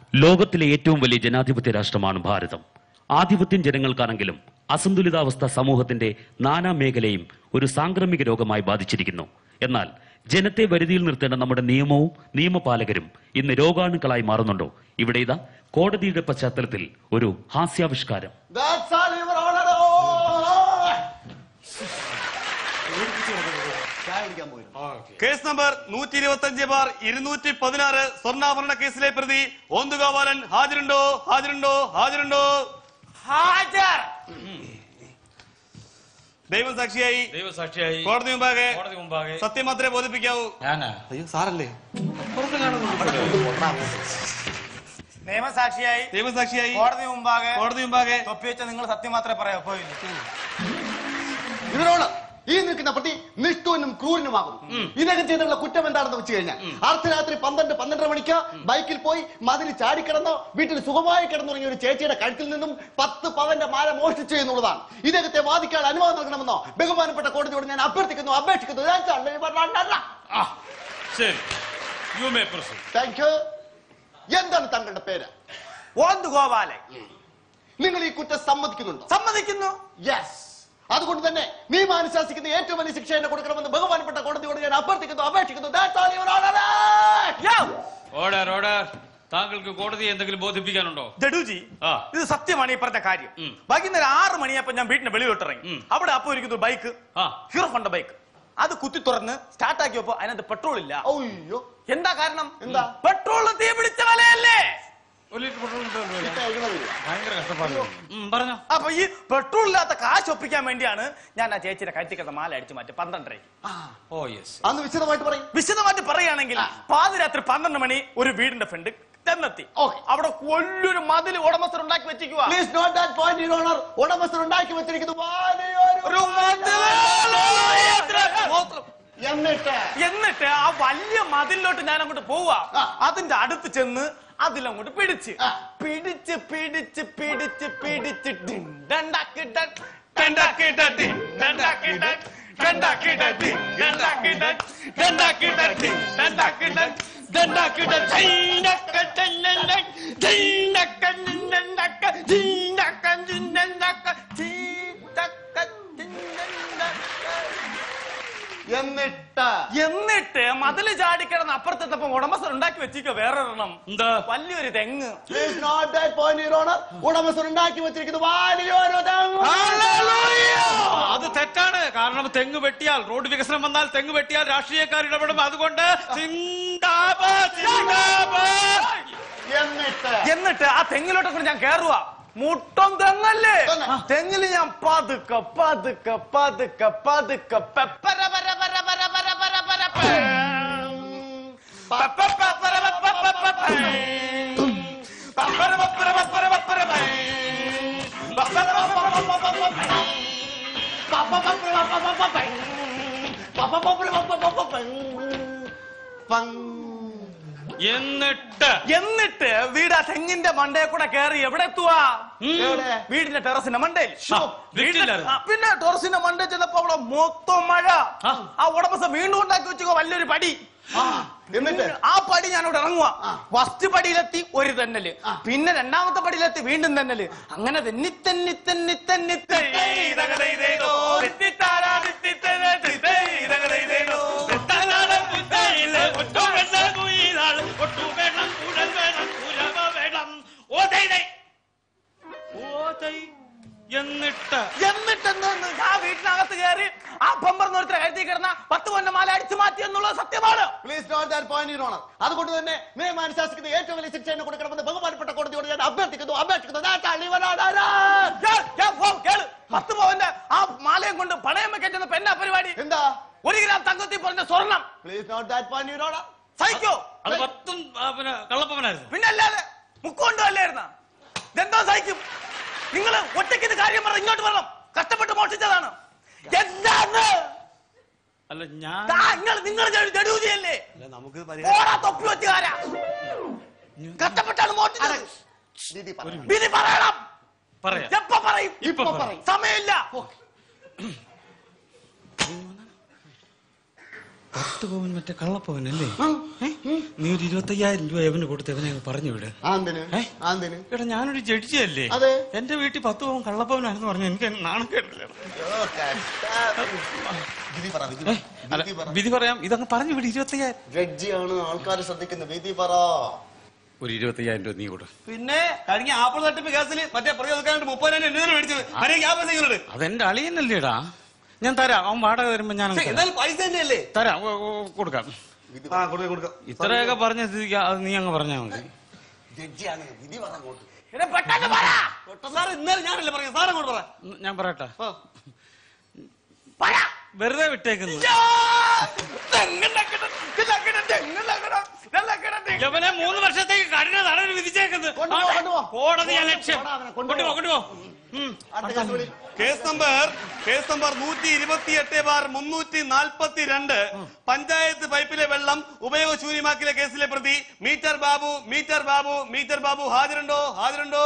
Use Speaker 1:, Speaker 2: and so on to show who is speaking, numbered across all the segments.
Speaker 1: ലോകത്തിലെ ഏറ്റവും വലിയ ജനാധിപത്യ രാഷ്ട്രമാണ് ഭാരതം ആധിപത്യം ജനങ്ങൾക്കാണെങ്കിലും അസന്തുലിതാവസ്ഥ സമൂഹത്തിന്റെ നാനാ മേഖലയും ഒരു സാംക്രമിക രോഗമായി ബാധിച്ചിരിക്കുന്നു എന്നാൽ ജനത്തെ വരുതിയിൽ നിർത്തേണ്ട നമ്മുടെ നിയമവും നിയമപാലകരും ഇന്ന് രോഗാണുക്കളായി മാറുന്നുണ്ടോ ഇവിടെ ഇതാ കോടതിയുടെ പശ്ചാത്തലത്തിൽ ഒരു ഹാസ്യാവിഷ്കാരം
Speaker 2: That's all, Your Honor. ചായ കുടിക്കാൻ പോയിരുന്നു
Speaker 3: കേസ് നമ്പർ നൂറ്റി ഇരുപത്തി അഞ്ച് ബാർ ഇരുന്നൂറ്റി പതിനാറ് സ്വർണ്ണാഭരണ കേസിലെ പ്രതി ഓന്തുഗോപാലൻ ഹാജരുണ്ടോ ഹാജരുണ്ടോ ഹാജരുണ്ടോ
Speaker 4: ഹാജർ
Speaker 3: ദൈവം സാക്ഷിയായി
Speaker 4: ദൈവസാക്ഷിയായി
Speaker 3: കോടതി മുമ്പാകെ
Speaker 4: കോടതി മുമ്പാകെ
Speaker 3: സത്യം മാത്രമേ ബോധിപ്പിക്കാവൂ
Speaker 4: ഞാനാ
Speaker 3: അയ്യോ സാറല്ലേ
Speaker 4: നിയമസാക്ഷിയായി
Speaker 3: ദൈവം സാക്ഷിയായി
Speaker 4: കോടതി മുമ്പാകെ
Speaker 3: കോടതി മുമ്പാകെ
Speaker 4: തൊപ്പി വെച്ച നിങ്ങൾ സത്യം മാത്രമേ പറയാ പോയില്ല
Speaker 2: ഇവരോട് ഈ നിൽക്കുന്ന പ്രതി നിഷ്ഠൂനും ക്രൂരനുമാകുന്നു ഇദ്ദേഹം ചെയ്തിട്ടുള്ള കുറ്റം എന്താണെന്ന് വെച്ച് കഴിഞ്ഞാൽ അർദ്ധരാത്രി പന്ത്രണ്ട് പന്ത്രണ്ടര മണിക്ക് ബൈക്കിൽ പോയി മതിൽ ചാടിക്കിടന്നോ വീട്ടിൽ സുഖമായി കിടന്നുറങ്ങിയ ഒരു ചേച്ചിയുടെ കഴുത്തിൽ നിന്നും പത്ത് പവന്റെ മാല മോഷ്ടിച്ചു എന്നുള്ളതാണ് ഇദ്ദേഹത്തെ വാദിക്കാൻ അനുവാദം നൽകണമെന്നോ ബഹുമാനപ്പെട്ട കോടതിയോട് ഞാൻ അഭ്യർത്ഥിക്കുന്നു അപേക്ഷിക്കുന്നു
Speaker 4: ശരി you may proceed
Speaker 2: thank you എന്താണ് താങ്കളുടെ പേര്
Speaker 4: ഓന്ത് ഗോപാലൻ
Speaker 2: നിങ്ങൾ ഈ കുറ്റം സമ്മതിക്കുന്നുണ്ടോ
Speaker 4: സമ്മതിക്കുന്നു
Speaker 2: യെസ് അതുകൊണ്ട് തന്നെ നിയമം അനുശാസിക്കുന്ന ഏറ്റവും വലിയ ശിക്ഷ എന്നെ കൊടുക്കണമെന്ന് ബഹുമാനപ്പെട്ട കോടതിയോട് ഞാൻ അഭ്യർത്ഥിക്കുന്നു അപേക്ഷിക്കുന്നു That's all, Your Honor.
Speaker 4: യോ,
Speaker 5: ഓർഡർ ഓർഡർ താങ്കൾക്ക് കോടതിയെ എന്തെങ്കിലും ബോധിപ്പിക്കാനുണ്ടോ
Speaker 4: ജഡുജി
Speaker 5: ആ.
Speaker 4: ഇത് സത്യമാണ് ഈ പറഞ്ഞ കാര്യം
Speaker 5: ഉം.
Speaker 4: വൈകുന്നേരം ആറ് മണിയപ്പോ ഞാൻ വീട്ടിന് വെളിയിലോട്ടിറങ്ങി
Speaker 5: ഉം.
Speaker 4: അവിടെ അപ്പൊ ഇരിക്കുന്നു ബൈക്ക്
Speaker 5: ആ.
Speaker 4: ഹീറോ ഹോണ്ട ബൈക്ക് അത് കുത്തി തുറന്ന് സ്റ്റാർട്ട് ആക്കിയപ്പോ അതിനകത്ത് പെട്രോൾ ഇല്ല
Speaker 2: അയ്യോ
Speaker 4: എന്താ കാരണം
Speaker 2: എന്താ?
Speaker 4: പെട്രോൾ തീ പിടിച്ച വിലയല്ലേ
Speaker 5: ഒരു ലിറ്റർ പെട്രോൾ കിട്ടുമല്ലോ
Speaker 2: ഇപ്പൊ എഴുപത് രൂപ.
Speaker 5: ഭയങ്കര കഷ്ടപ്പാട് ഉം, പറഞ്ഞോ
Speaker 4: അപ്പൊ ഈ പെട്രോൾ ഇല്ലാത്ത കാശ് ഒപ്പിക്കാൻ വേണ്ടിയാണ് ഞാൻ ആ ചേച്ചിയുടെ കഴുത്തിക്കുന്ന മാല അടിച്ചു മാറ്റി പന്ത്രണ്ടരയ്ക്ക്
Speaker 5: ഓ യെസ്
Speaker 2: അന്ന് വിശദമായിട്ട് പറയും
Speaker 4: വിശദമായിട്ട് പറയുകയാണെങ്കിൽ പാതിരാത്രി പന്ത്രണ്ട് മണി ഒരു വീടിന്റെ ഫ്രണ്ട് ചെന്നെത്തി
Speaker 2: Okay.
Speaker 4: അവിടെ വലിയൊരു മതിൽ ഉടമസ്ഥർ ഉണ്ടാക്കി വെച്ചിരിക്കുക
Speaker 2: please note that point your honour ഉടമസ്ഥർ ഉണ്ടാക്കി വെച്ചിരിക്കുന്നു വലിയൊരു
Speaker 4: ഒരു മതിൽ.
Speaker 2: എന്നിട്ട്
Speaker 4: എന്നിട്ട് ആ വലിയ മതിലിലോട്ട് ഞാൻ അങ്ങോട്ട് പോവാ
Speaker 2: ആ.
Speaker 4: അതിന്റെ അടുത്ത് ചെന്ന് അതിലങ്ങോട്ട് പിടിച്ച്
Speaker 2: ആ.
Speaker 4: പിടിച്ച് പിടിച്ച് പിടിച്ച് പിടിച്ച് ഡിൻ ഡണ്ടാക്കി ഡൺ, ഡണ്ടാക്കി ഡൺ, ഡിൻ ഡണ്ടാക്കി ഡൺ, ഡണ്ടാക്കി ഡൺ, ഡിൻ ഡണ്ടാക്കി ഡൺ, ഡണ്ടാക്കി ഡൺ, ഡിൻ ഡണ്ടാക്കി ഡൺ, ഡണ്ടാക്കി ഡൺ, ധൈനക്ക ഡന്നന്നക്ക, ധൈനക്ക നിന്നന്നക്ക, ധീനക്ക നിന്നന്നക്ക, ധീനക്ക നിന്നന്നക്ക.
Speaker 2: എന്നിട്ട്
Speaker 4: എന്നിട്ട് മതില് ചാടിക്കിടന്ന് അപ്പുറത്തെത്തപ്പോ ഉടമസ്ഥൻ ഉണ്ടാക്കി വെച്ചിരിക്കുക വേറെ ഒരെണ്ണം
Speaker 5: എന്താ
Speaker 4: വലിയൊരു തെങ്ങ്
Speaker 2: please note that point your honour ഉടമസ്ഥർ ഉണ്ടാക്കി വെച്ചിരിക്കുന്നു വലിയൊരു തെങ്ങ്.
Speaker 5: അത് തെറ്റാണ് കാരണം തെങ്ങ് വെട്ടിയാൽ റോഡ് വികസനം വന്നാൽ തെങ്ങ് വെട്ടിയാൽ രാഷ്ട്രീയക്കാർ ഇടപെടും അതുകൊണ്ട് സിന്ദാബാദ്, സിന്ദാബാദ്.
Speaker 2: എന്നിട്ട്
Speaker 4: എന്നിട്ട് ആ തെങ്ങിലോട്ട് കൂടി ഞാൻ കേറുക മുട്ടം തെങ്ങല്ലേ
Speaker 2: തന്നെ.
Speaker 4: തെങ്ങില് ഞാൻ പതുക്കെ പതുക്കെ പതുക്കെ പതുക്കെ പെപ്പര പര പര പര പര പര പര പര. പെപ്പ പെപ്പര പെപ്പ പെപ്പ പര. പെപ്പര പെപ്പര പെപ്പര പെപ്പര പര. പെപ്പര പെപ്പര പെപ്പര പെപ്പര പര.
Speaker 2: പപ്പ പപ്പ പപ്പ പപ്പ പപ്പ. പപ്പ പപ്പ പപ്പ പപ്പ പപ്പ. പങ്.
Speaker 5: എന്നിട്ട്
Speaker 4: എന്നിട്ട് വീട് ആ തെങ്ങിന്റെ മണ്ടയെ കൂടെ കയറി എവിടെ എത്തുവാ
Speaker 2: എവിടെ?
Speaker 4: വീടിന്റെ ടെറസിന്റെ മണ്ടയിൽ
Speaker 5: ആ, വീട്ടിലായിരുന്നു.
Speaker 4: ആ, പിന്നെ ടെറസിന്റെ മണ്ടയിൽ ചെന്നപ്പോ അവിടെ മൊത്തം മഴ
Speaker 5: ആ.
Speaker 4: ആ ഉടമസ്ഥ വീണ്ടും ഉണ്ടാക്കി വെച്ചോ വലിയൊരു പടി
Speaker 2: ആ, എന്നിട്ട്
Speaker 4: ആ പടി ഞാൻ ഇവിടെ ഇറങ്ങുക
Speaker 2: ആ.
Speaker 4: ഫസ്റ്റ് പടിയിലെത്തി ഒരു തെന്നല്
Speaker 2: ആ.
Speaker 4: പിന്നെ രണ്ടാമത്തെ പടിയിലെത്തി വീണ്ടും തെന്നല് അങ്ങനെ തെന്നി തെന്നി തെന്നി തെന്നി തെയ്തകതൈതേതോ, തെറ്റിത്താരാ തെറ്റിത്തര തെയ്തകതൈതേതോ, തെറ്റാനാണ് പുത്തയില് ഒട്ടുമെന്ന കുയിലാള്, ഒട്ടുവേണം കുഴൽ വേണം കുരവ വേണം ഓ ദൈതൈ.
Speaker 5: ഓ, തൈ. എന്നിട്ട്
Speaker 4: എന്നിട്ടെന്ന് ആ വീട്ടിനകത്ത് കയറി ആ ബമ്പർ നിർത്തി കരുതി കിടന്ന പത്ത് കൊന്ന മാല അടിച്ചു മാറ്റി എന്നുള്ളത് സത്യമാണ്
Speaker 2: please note that point your honour അതുകൊണ്ട് തന്നെ നിയമം അനുശാസിക്കുന്ന ഏറ്റവും വലിയ ശിക്ഷ എന്നെ കൊടുക്കണമെന്ന് ബഹുമാനപ്പെട്ട കോടതിയോട് ഞാൻ അഭ്യർത്ഥിക്കുന്നു അപേക്ഷിക്കുന്നു That's all, Your Honor.
Speaker 4: കേൾ, കേൾ, പോ, കേള്. പത്ത് പവന്റെ ആ മാലയും കൊണ്ട് പണയം വെക്കുന്ന പെണ്ണ പരിപാടി
Speaker 2: എന്താ
Speaker 4: ഒരു ഗ്രാം തങ്കത്തിൽ പറഞ്ഞ സ്വർണം
Speaker 2: please note that point your honour
Speaker 4: സഹിക്കോ
Speaker 5: അത് പത്തും ആ, പിന്നെ കള്ളപ്പവനായിരുന്നു
Speaker 4: പിന്നെ അല്ലാതെ മുക്കൊണ്ടോ അല്ലായിരുന്ന ഇതെന്തോ സഹിക്കും നിങ്ങൾ ഒറ്റയ്ക്ക് ഇത് കാര്യം പറഞ്ഞ ഇങ്ങോട്ട് വരണം കഷ്ടപ്പെട്ട് മോഷിച്ചതാണ് എന്താണ്
Speaker 5: അല്ല ഞാൻ
Speaker 4: നിങ്ങൾ നിങ്ങൾ ജഡൂജിയല്ലേ
Speaker 3: നമുക്ക്
Speaker 4: ഓടാ തൊപ്പി വെച്ചുകാരാ കഷ്ടപ്പെട്ടാണ് മോഷിച്ചത്
Speaker 2: വിധി പറ.
Speaker 4: വിധി പറയണം
Speaker 5: പറയാം
Speaker 4: എപ്പ പറയും
Speaker 5: ഇപ്പൊ
Speaker 2: ഇപ്പൊ
Speaker 5: പറയാം.
Speaker 2: പറയും
Speaker 4: സമയമില്ല
Speaker 5: പത്ത് പവൻ മറ്റേ കള്ളപ്പവനല്ലേ നീ ഒരു ഇരുപത്തയ്യായിരം രൂപ എവന് കൊടുത്ത് എവനെ അങ്ങ് പറഞ്ഞു വിട്
Speaker 2: ആന്തിന്
Speaker 5: ഏ?
Speaker 2: ആന്തിന്
Speaker 5: എടാ ഞാനൊരു ജഡ്ജിയല്ലേ
Speaker 2: അതെ.
Speaker 5: എന്റെ വീട്ടിൽ പത്ത് പവൻ കള്ളപ്പവനാണെന്ന് പറഞ്ഞു എനിക്ക് നാണം കേട്ടില്ല
Speaker 2: വിധി പറ വിധി
Speaker 5: ഏ,
Speaker 2: പറ.
Speaker 5: അല്ല,
Speaker 2: വിധി പറ
Speaker 5: വിധി പറയാം ഇതങ്ങ് പറഞ്ഞു വിട് ഇരുപത്തയ്യായിരം
Speaker 2: ജഡ്ജിയാണ് ആൾക്കാർ ശ്രദ്ധിക്കുന്ന വിധി പറ
Speaker 5: ഒരു ഇരുപത്തയ്യായിരം രൂപ നീ കൊടു
Speaker 3: പിന്നെ കഴിഞ്ഞ ആപ്പിൾ തട്ടിപ്പ് കേസിൽ മറ്റേ പ്രതി ഒതുക്കാനായിട്ട് മുപ്പതിനായിരം എണ്ണൂറ് മേടിച്ചത് ആരെയും ആ പൈസ ഇങ്ങോട്ട്
Speaker 5: അതെന്റെ അളിയനല്ലേടാ ഞാൻ തരാം അവൻ വാടക തരുമ്പോ ഞാൻ അങ്ങ് തരാം.
Speaker 3: എന്നാലും പൈസ തന്നെ അല്ലേ
Speaker 5: തരാം ഓ, ഓ, കൊടുക്കാം
Speaker 3: ആ കൊടുക്കാം കൊടുക്കാം
Speaker 5: ഇത്രയൊക്കെ പറഞ്ഞ സ്ഥിതിക്ക് അത് നീ അങ്ങ് പറഞ്ഞാൽ മതി
Speaker 2: ജഡ്ജിയാണ് വിധി പറ അങ്ങോട്ട്
Speaker 3: എടാ, പെട്ടെന്ന് പറ സാർ ഇന്നലെ ഞാനല്ലേ പറഞ്ഞു സാർ അങ്ങോട്ട് പറ
Speaker 5: ഉം, ഞാൻ പറയട്ടെ
Speaker 3: ആ.
Speaker 5: വെറുതെ വിട്ടേക്കുന്നു യവനെ മൂന്ന് വർഷത്തേക്ക് കഠിന തടവിൽ വിധിച്ചേക്കുന്നത്
Speaker 2: കൊണ്ടുപോ, കൊണ്ടുപോ.
Speaker 5: കോടതി ലക്ഷ്യം
Speaker 2: കൊണ്ടുപോ, അവനെ കൊണ്ടുപോ.
Speaker 5: കൊണ്ടുപോ കൊണ്ടുപോ ഉം.
Speaker 2: അടുത്ത കേസ് വിളി.
Speaker 3: കേസ് നമ്പർ കേസ് നമ്പർ നൂറ്റി ഇരുപത്തി എട്ട് ബാർ മുന്നൂറ്റി നാൽപ്പത്തി രണ്ട് പഞ്ചായത്ത് പൈപ്പിലെ വെള്ളം ഉപയോഗശൂന്യമാക്കിയ കേസിലെ പ്രതി meter Babu meter Babu meter Babu ഹാജരുണ്ടോ ഹാജരുണ്ടോ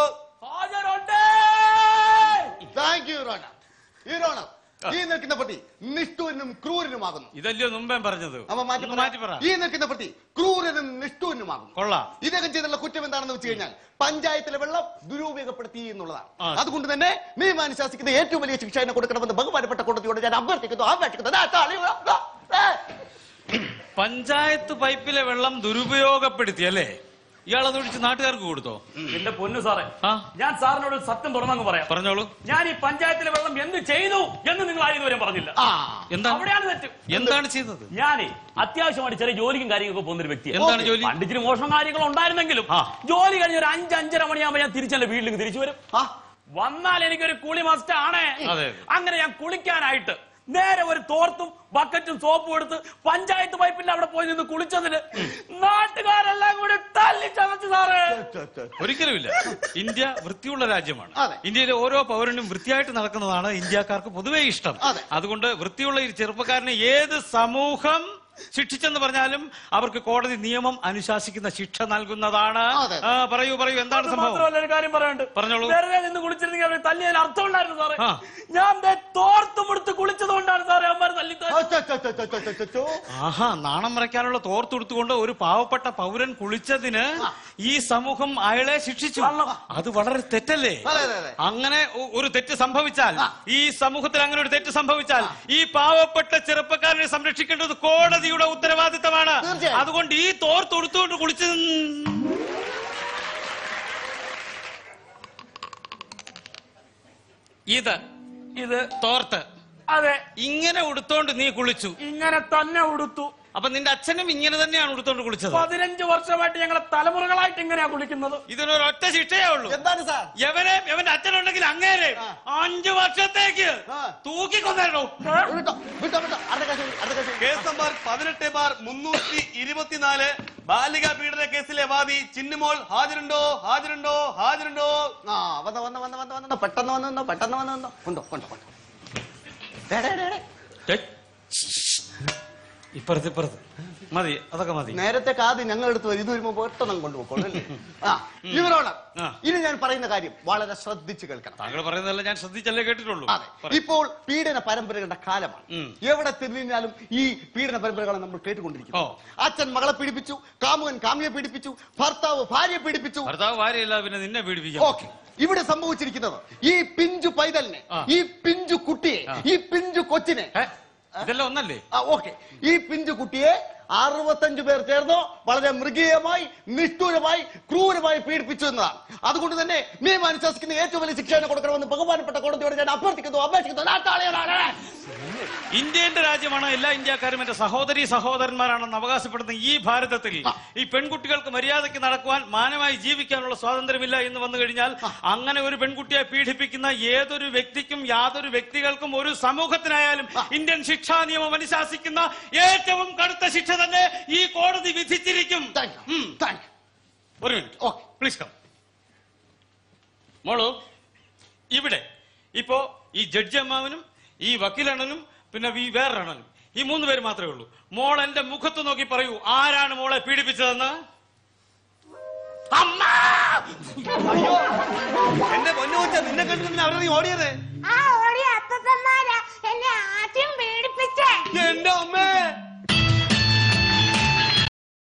Speaker 2: Thank you, Your Honor. Your Honor, ഈ നിൽക്കുന്ന പ്രതി നിഷ്ഠൂരനും ക്രൂരനുമാകുന്നു
Speaker 5: ഇതല്ലയോ മുമ്പേ പറഞ്ഞത്
Speaker 2: അവ മാറ്റി
Speaker 5: ഒന്ന്
Speaker 2: പറ.
Speaker 5: മാറ്റി പറ
Speaker 2: ഈ നിൽക്കുന്ന പ്രതി ക്രൂരനും നിഷ്ഠൂരനുമാകുന്നു
Speaker 5: കൊള്ളാം
Speaker 2: ഇദ്ദേഹം ചെയ്തുള്ള കുറ്റം എന്താണെന്ന് വെച്ച് കഴിഞ്ഞാൽ പഞ്ചായത്തിലെ വെള്ളം ദുരുപയോഗപ്പെടുത്തി എന്നുള്ളതാണ്
Speaker 5: ആ.
Speaker 2: അതുകൊണ്ട് തന്നെ നിയമം അനുശാസിക്കുന്ന ഏറ്റവും വലിയ ശിക്ഷ എന്നെ കൊടുക്കണമെന്ന് ബഹുമാനപ്പെട്ട കോടതിയോട് ഞാൻ അഭ്യർത്ഥിക്കുന്നു അപേക്ഷിക്കുന്നു ദാ, താളി, ദാ, ദാ.
Speaker 5: പഞ്ചായത്ത് പൈപ്പിലെ വെള്ളം ദുരുപയോഗപ്പെടുത്തി അല്ലേ ഇയാളത് ഒഴിച്ച് നാട്ടുകാർക്ക് കൊടുത്തോ
Speaker 6: എന്റെ പൊന്നു സാറേ
Speaker 5: ആ
Speaker 6: ഞാൻ സാറിനോട് ഒരു സത്യം തുറന്നങ്ങ് പറയാം
Speaker 5: പറഞ്ഞോളൂ
Speaker 6: ഞാൻ ഈ പഞ്ചായത്തിലെ വെള്ളം എന്ത് ചെയ്തു എന്ന് നിങ്ങൾ ആരും ഇതുവരെ പറഞ്ഞില്ല
Speaker 2: ആ.
Speaker 5: എന്താ
Speaker 6: അവിടെയാണ് തെറ്റ്
Speaker 5: എന്താണ് ചെയ്തത്
Speaker 6: ഞാനേ അത്യാവശ്യമായിട്ട് ചെറിയ ജോലിക്കും കാര്യങ്ങളൊക്കെ പോകുന്ന ഒരു വ്യക്തിയാണ്
Speaker 5: എന്താണ് ജോലി
Speaker 6: പണ്ടിച്ചിരി മോഷണം കാര്യങ്ങൾ ഉണ്ടായിരുന്നെങ്കിലും
Speaker 5: ആ.
Speaker 6: ജോലി കഴിഞ്ഞ ഒരു അഞ്ച് അഞ്ചര മണിയാകുമ്പോൾ ഞാൻ തിരിച്ചെന്റെ വീട്ടിലേക്ക് തിരിച്ചു വരും
Speaker 2: ആ.
Speaker 6: വന്നാൽ എനിക്കൊരു കുളി മസ്റ്റ് ആണ്
Speaker 5: അതെ.
Speaker 6: അങ്ങനെ ഞാൻ കുളിക്കാനായിട്ട് നേരെ ഒരു തോർത്തും ബക്കറ്റും സോപ്പും എടുത്ത് പഞ്ചായത്ത് പൈപ്പിന്റെ അവിടെ പോയി നിന്ന് കുളിച്ചതിന് നാട്ടുകാരെല്ലാം കൂടി തല്ലി ചതച്ചു സാറേ
Speaker 5: ഒരിക്കലുമില്ല ഇന്ത്യ വൃത്തിയുള്ള രാജ്യമാണ്
Speaker 2: അതെ.
Speaker 5: ഇന്ത്യയിലെ ഓരോ പൗരനും വൃത്തിയായിട്ട് നടക്കുന്നതാണ് ഇന്ത്യക്കാർക്ക് പൊതുവെ ഇഷ്ടം
Speaker 2: അതെ.
Speaker 5: അതുകൊണ്ട് വൃത്തിയുള്ള ഈ ചെറുപ്പക്കാരനെ ഏത് സമൂഹം ശിക്ഷിച്ചെന്ന് പറഞ്ഞാലും അവർക്ക് കോടതി നിയമം അനുശാസിക്കുന്ന ശിക്ഷ നൽകുന്നതാണ്
Speaker 2: അതെ.
Speaker 5: ആ, പറയൂ പറയൂ എന്താണ്
Speaker 6: അത്
Speaker 5: സംഭവം
Speaker 6: മാത്രമല്ല ഒരു കാര്യം പറയാനുണ്ട്
Speaker 5: പറഞ്ഞോളൂ.
Speaker 6: വെറുതെ നിന്ന് കുളിച്ചിരുന്നെങ്കിൽ അവരെ തല്ലിയതിന് അർത്ഥം ഉണ്ടായിരുന്നു സാറേ
Speaker 5: ആ.
Speaker 6: ഞാൻ ദേ തോർത്തും എടുത്ത് കുളിച്ചത് കൊണ്ടാണ് സാറേ അവന്മാർ തല്ലി
Speaker 2: ആ, ചോ, ചോ, ചോ, ചോ, ചോ, ചോ, ചോ, ചോ.
Speaker 5: ആഹാ നാണം മറയ്ക്കാനുള്ള തോർത്തെടുത്തുകൊണ്ട് ഒരു പാവപ്പെട്ട പൗരൻ കുളിച്ചതിന് ഈ സമൂഹം അയാളെ ശിക്ഷിച്ചു അത് വളരെ തെറ്റല്ലേ
Speaker 2: അതെ, അതെ, അതെ.
Speaker 5: അങ്ങനെ ഒ- ഒരു തെറ്റ് സംഭവിച്ചാൽ ഈ സമൂഹത്തിൽ അങ്ങനെ ഒരു തെറ്റ് സംഭവിച്ചാൽ ഈ പാവപ്പെട്ട ചെറുപ്പക്കാരനെ സംരക്ഷിക്കേണ്ടത് കോടതിയുടെ ഉത്തരവാദിത്തമാണ്
Speaker 2: തീർച്ചയായും.
Speaker 5: അതുകൊണ്ട് ഈ തോർത്തെടുത്തുകൊണ്ട് കുളിച്ച ഇത്
Speaker 6: ഇത്
Speaker 5: തോർത്ത്
Speaker 6: അതെ
Speaker 5: ഇങ്ങനെ ഉടുത്തോണ്ട് നീ കുളിച്ചു
Speaker 6: ഇങ്ങനെ തന്നെ ഉടുത്തു
Speaker 5: അപ്പൊ നിന്റെ അച്ഛനും ഇങ്ങനെ തന്നെയാണ് ഉടുത്തോണ്ട് കുളിച്ചത്
Speaker 6: പതിനഞ്ച് വർഷമായിട്ട് ഞങ്ങളെ തലമുറകളായിട്ട് ഇങ്ങനെയാ കുളിക്കുന്നത്
Speaker 5: ഇതിനൊരൊറ്റ ശിക്ഷയേ ഉള്ളൂ
Speaker 2: എന്താണ് സാർ
Speaker 5: യവനെ യവന്റെ അച്ഛനുണ്ടെങ്കിൽ അങ്ങേരെ അഞ്ചു വർഷത്തേക്ക്
Speaker 2: ആ.
Speaker 5: തൂക്കിക്കൊന്നേരണോ
Speaker 2: വിട്ടോ വിട്ടോ വിട്ടോ അടുത്ത കേസ് വിളി, അടുത്ത കേസ് വിളി.
Speaker 3: കേസ് നമ്പർ പതിനെട്ട് ബാർ മുന്നൂറ്റി ഇരുപത്തിനാല് ബാലിക പീഡന കേസിലെ വാദി ചിന്നുമോൾ ഹാജരുണ്ടോ ഹാജരുണ്ടോ ഹാജരുണ്ടോ
Speaker 2: ആ വന്ന വന്ന വന്ന വന്ന വന്ന പെട്ടെന്ന് വന്ന് വന്നോ പെട്ടെന്ന് വന്ന് വന്നോ കൊണ്ടോ കൊണ്ടോ കൊണ്ടോ ഡേ, ഡേ, ഡേ, ഡേ.
Speaker 5: ഇപ്പുറത്ത് ഇപ്പുറത്ത് മതി അതൊക്കെ മതി
Speaker 2: നേരത്തെ കാത് ഞങ്ങൾ എടുത്ത് വരും ഇത് വരുമ്പോ പെട്ടെന്ന് കൊണ്ടുപോയിക്കോളൂ അല്ലേ ആ ഇവരോട്
Speaker 5: ആ.
Speaker 2: ഇനി ഞാൻ പറയുന്ന കാര്യം വളരെ ശ്രദ്ധിച്ച് കേൾക്കണം
Speaker 5: താങ്കൾ പറയുന്നതല്ല ഞാൻ ശ്രദ്ധിച്ചല്ലേ കേട്ടിട്ടുള്ളൂ
Speaker 2: അതെ
Speaker 5: പറ.
Speaker 2: ഇപ്പോൾ പീഡന പരമ്പരകളുടെ കാലമാണ്
Speaker 5: ഉം.
Speaker 2: എവിടെ തിരിഞ്ഞാലും ഈ പീഡന പരമ്പരകളെ നമ്മൾ കേട്ടുകൊണ്ടിരിക്കുന്നു
Speaker 5: ഓ.
Speaker 2: അച്ഛൻ മകളെ പീഡിപ്പിച്ചു കാമുകൻ കാമിയെ പീഡിപ്പിച്ചു ഭർത്താവ് ഭാര്യയെ പീഡിപ്പിച്ചു
Speaker 5: ഭർത്താവ് ഭാര്യയില്ല പിന്നെ നിന്നെ പീഡിപ്പിക്കാം
Speaker 2: ഓക്കെ ഇവിടെ സംഭവിച്ചിരിക്കുന്നത് ഈ പിഞ്ചു പൈതലിനെ
Speaker 5: ആ.
Speaker 2: ഈ പിഞ്ചു കുട്ടിയെ
Speaker 5: ആ.
Speaker 2: ഈ പിഞ്ചു കൊച്ചിനെ
Speaker 5: ഏ? ഇതെല്ലാം ഒന്നല്ലേ
Speaker 2: ഓക്കെ ഈ പിഞ്ചു കുട്ടിയെ അറുപത്തഞ്ചു പേർ ചേർന്ന് വളരെ മൃഗീയമായി നിഷ്ഠൂരമായി ക്രൂരമായി പീഡിപ്പിച്ചു എന്നതാണ് അതുകൊണ്ട് തന്നെ നിയമം അനുശാസിക്കുന്ന ഏറ്റവും വലിയ ശിക്ഷ കൊടുക്കണമെന്ന് ബഹുമാനപ്പെട്ട കോടതിയോട് ഞാൻ അഭ്യർത്ഥിക്കുന്നു അപേക്ഷിക്കുന്നു നാട്ടാളികളാണ്.
Speaker 5: ഇന്ത്യന്റെ രാജ്യമാണ് എല്ലാ ഇന്ത്യക്കാരും എന്റെ സഹോദരി സഹോദരന്മാരാണെന്ന് അവകാശപ്പെടുന്ന ഈ ഭാരതത്തിൽ ഈ പെൺകുട്ടികൾക്ക് മര്യാദയ്ക്ക് നടക്കുവാൻ മാനമായി ജീവിക്കാനുള്ള സ്വാതന്ത്ര്യമില്ല എന്ന് വന്നു കഴിഞ്ഞാൽ അങ്ങനെ ഒരു പെൺകുട്ടിയെ പീഡിപ്പിക്കുന്ന ഏതൊരു വ്യക്തിക്കും യാതൊരു വ്യക്തികൾക്കും ഒരു സമൂഹത്തിനായാലും ഇന്ത്യൻ ശിക്ഷാ നിയമം അനുശാസിക്കുന്ന ഏറ്റവും കടുത്ത ശിക്ഷ തന്നെ ഈ കോടതി വിധിച്ചിരിക്കും
Speaker 2: Thank you.
Speaker 5: ഉം.
Speaker 2: Thank you.
Speaker 5: ഒരു മിനിറ്റ്
Speaker 2: Okay.
Speaker 5: പ്ലീസ് കം മോളു ഇവിടെ ഇപ്പോ ഈ ജഡ്ജി അമ്മാവനും ഈ വക്കീലണ്ണനും പിന്നെ ഈ വേറൊരണനും ഈ മൂന്ന് പേര് മാത്രമേ ഉള്ളൂ മോൾ എന്റെ മുഖത്ത് നോക്കി പറയൂ ആരാണ് മോളെ പീഡിപ്പിച്ചതെന്ന്
Speaker 3: എന്റെ പൊന്നു കൊച്ച നിന്നെ കണ്ടിട്ട് അവരെ നീ ഓടിയത്
Speaker 7: ആ ഓടി അത്തത്തന്മാരാ എന്നെ ആദ്യം പീഡിപ്പിച്ചേ
Speaker 3: എന്റെ അമ്മേ